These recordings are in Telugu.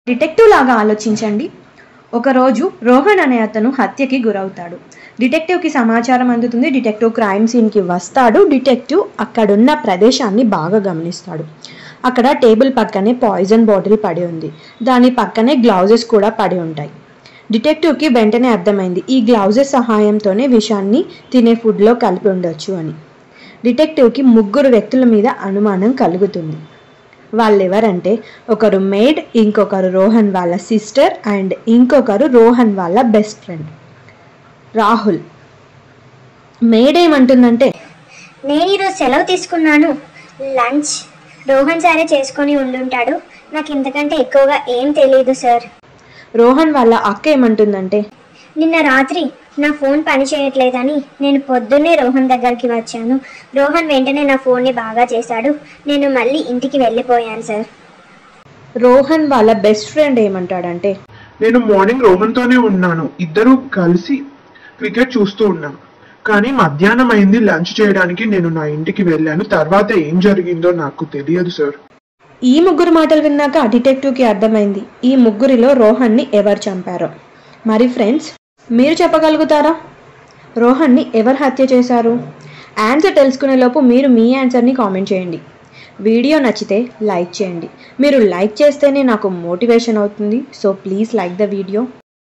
డిటెక్టివ్ లాగా ఆలోచించండి ఒకరోజు రోహన్ అనే అతను హత్యకి గురవుతాడు డిటెక్టివ్కి సమాచారం అందుతుంది డిటెక్టివ్ క్రైమ్ సీన్కి వస్తాడు డిటెక్టివ్ అక్కడున్న ప్రదేశాన్ని బాగా గమనిస్తాడు అక్కడ టేబుల్ పక్కనే పాయిజన్ బాటిల్ పడి ఉంది దాని పక్కనే గ్లౌజెస్ కూడా పడి ఉంటాయి డిటెక్టివ్కి వెంటనే అర్థమైంది ఈ గ్లౌజెస్ సహాయంతోనే విషాన్ని తినే ఫుడ్లో కలిపి ఉండొచ్చు అని డిటెక్టివ్కి ముగ్గురు వ్యక్తుల మీద అనుమానం కలుగుతుంది వాళ్ళెవరంటే ఒకరు మేడ్ ఇంకొకరు రోహన్ వాళ్ళ సిస్టర్ అండ్ ఇంకొకరు రోహన్ వాళ్ళ బెస్ట్ ఫ్రెండ్ రాహుల్ మేడ్ ఏమంటుందంటే నేను ఈరోజు సెలవు తీసుకున్నాను లంచ్ రోహన్ సారే చేసుకొని ఉండుంటాడు నాకు ఇంతకంటే ఎక్కువగా ఏం తెలియదు సార్ రోహన్ వాళ్ళ అక్క ఏమంటుందంటే నిన్న రాత్రి నా ఫోన్ పని చేయట్లేదని నేను పొద్దున్నే రోహన్ దగ్గరికి వచ్చాను రోహన్ వెంటనే నా ఫోన్ని బాగా చేశాడు నేను మళ్ళీ ఇంటికి వెళ్ళిపోయాను సార్ రోహన్ వాళ్ళ బెస్ట్ ఫ్రెండ్ ఏమంటాడంటే నేను మార్నింగ్ రోహన్తోనే ఉన్నాను ఇద్దరు కలిసి క్రికెట్ చూస్తూ ఉన్నాం కానీ మధ్యాహ్నం అయింది లంచ్ చేయడానికి నేను నా ఇంటికి వెళ్ళాను తర్వాత ఏం జరిగిందో నాకు తెలియదు సార్ ఈ ముగ్గురు మాటలు విన్నాక డిటెక్టివ్కి అర్థమైంది ఈ ముగ్గురిలో రోహన్ని ఎవరు చంపారో మరి ఫ్రెండ్స్ మీరు చెప్పగలుగుతారా రోహన్ని ఎవరు హత్య చేశారు ఆన్సర్ తెలుసుకునే లోపు మీరు మీ ఆన్సర్ని కామెంట్ చేయండి వీడియో నచ్చితే లైక్ చేయండి మీరు లైక్ చేస్తేనే నాకు మోటివేషన్ అవుతుంది so please like the video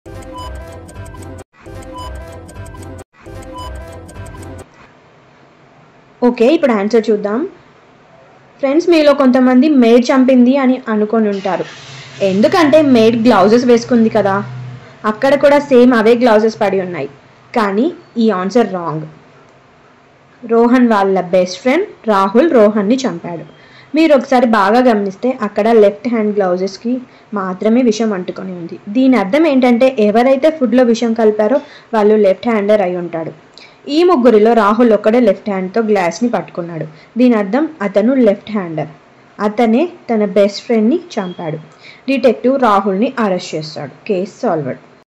okay ఇప్పుడు ఆన్సర్ చూద్దాం ఫ్రెండ్స్ మీలో కొంతమంది మేడ్ చంపింది అని అనుకొని ఉంటారు ఎందుకంటే మేడ్ గ్లౌజెస్ వేసుకుంది కదా అక్కడ కూడా సేమ్ అవే గ్లౌజెస్ పడి ఉన్నాయి కానీ ఈ ఆన్సర్ రాంగ్ రోహన్ వాళ్ళ బెస్ట్ ఫ్రెండ్ రాహుల్ రోహన్ని చంపాడు మీరు ఒకసారి బాగా గమనిస్తే అక్కడ లెఫ్ట్ హ్యాండ్ గ్లౌజెస్కి మాత్రమే విషం అంటుకొని ఉంది దీని అర్థం ఏంటంటే ఎవరైతే ఫుడ్లో విషం కలిపారో వాళ్ళు లెఫ్ట్ హ్యాండర్ అయి ఉంటాడు ఈ ముగ్గురిలో రాహుల్ ఒక్కడే లెఫ్ట్ హ్యాండ్తో గ్లాస్ని పట్టుకున్నాడు దీని అర్థం అతను లెఫ్ట్ హ్యాండర్ అతనే తన బెస్ట్ ఫ్రెండ్ని చంపాడు డిటెక్టివ్ రాహుల్ని అరెస్ట్ చేస్తాడు కేస్ సాల్వర్డ్